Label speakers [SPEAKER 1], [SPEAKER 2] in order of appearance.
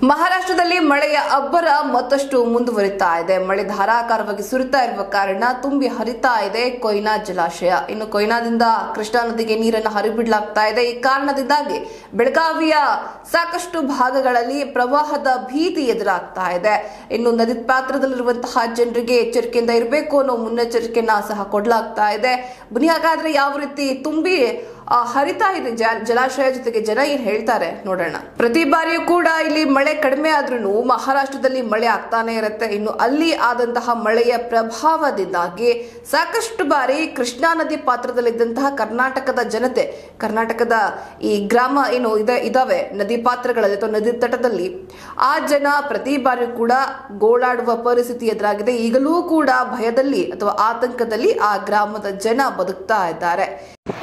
[SPEAKER 1] ಮಹಾರಾಷ್ಟ್ರದಲ್ಲಿ ಮಳೆಯ ಅಬ್ಬರ ಮತ್ತಷ್ಟು ಮುಂದುವರಿತಾ ಇದೆ ಮಳೆ ಧಾರಾಕಾರವಾಗಿ ಸುರಿತಾ ಇರುವ ಕಾರಣ ತುಂಬಿ ಹರಿತಾ ಇದೆ ಕೊಯ್ನಾ ಜಲಾಶಯ ಇನ್ನು ಕೊಯ್ನಾದಿಂದ ಕೃಷ್ಣಾ ನದಿಗೆ ನೀರನ್ನು ಹರಿಬಿಡಲಾಗ್ತಾ ಇದೆ ಈ ಕಾರಣದಿಂದಾಗಿ ಬೆಳಗಾವಿಯ ಸಾಕಷ್ಟು ಭಾಗಗಳಲ್ಲಿ ಪ್ರವಾಹದ ಭೀತಿ ಎದುರಾಗ್ತಾ ಇದೆ ಇನ್ನು ನದಿ ಪಾತ್ರದಲ್ಲಿರುವಂತಹ ಜನರಿಗೆ ಎಚ್ಚರಿಕೆಯಿಂದ ಇರಬೇಕು ಅನ್ನೋ ಮುನ್ನೆಚ್ಚರಿಕೆಯನ್ನ ಸಹ ಕೊಡಲಾಗ್ತಾ ಇದೆ ಬನ್ನಿ ಹಾಗಾದ್ರೆ ಯಾವ ರೀತಿ ತುಂಬಿ ಆ, ಹರಿತಾ ಇದೆ ಜ- ಜಲಾಶಯ ಜೊತೆಗೆ ಜನ ಏನ್ ಹೇಳ್ತಾರೆ ನೋಡೋಣ ಪ್ರತಿ ಬಾರಿಯೂ ಕೂಡ ಇಲ್ಲಿ ಮಳೆ ಕಡಿಮೆ ಆದ್ರೂ ಮಹಾರಾಷ್ಟ್ರದಲ್ಲಿ ಮಳೆ ಆಗ್ತಾನೆ ಇರುತ್ತೆ ಇನ್ನು ಅಲ್ಲಿ ಆದಂತಹ ಮಳೆಯ ಪ್ರಭಾವದಿಂದಾಗಿ ಸಾಕಷ್ಟು ಬಾರಿ ಕೃಷ್ಣಾ ನದಿ ಪಾತ್ರದಲ್ಲಿದ್ದಂತಹ ಕರ್ನಾಟಕದ ಜನತೆ ಕರ್ನಾಟಕದ ಈ ಗ್ರಾಮ ಏನು ಇದೆ ಇದಾವೆ ನದಿ ಪಾತ್ರಗಳಲ್ಲಿ ಅಥವಾ ನದಿ ತಟದಲ್ಲಿ ಆ ಜನ ಪ್ರತಿ ಬಾರಿ ಕೂಡ ಗೋಳಾಡುವ ಪರಿಸ್ಥಿತಿ ಎದುರಾಗಿದೆ ಈಗಲೂ ಕೂಡ ಭಯದಲ್ಲಿ ಅಥವಾ ಆತಂಕದಲ್ಲಿ ಆ ಗ್ರಾಮದ ಜನ ಬದುಕ್ತಾ ಇದ್ದಾರೆ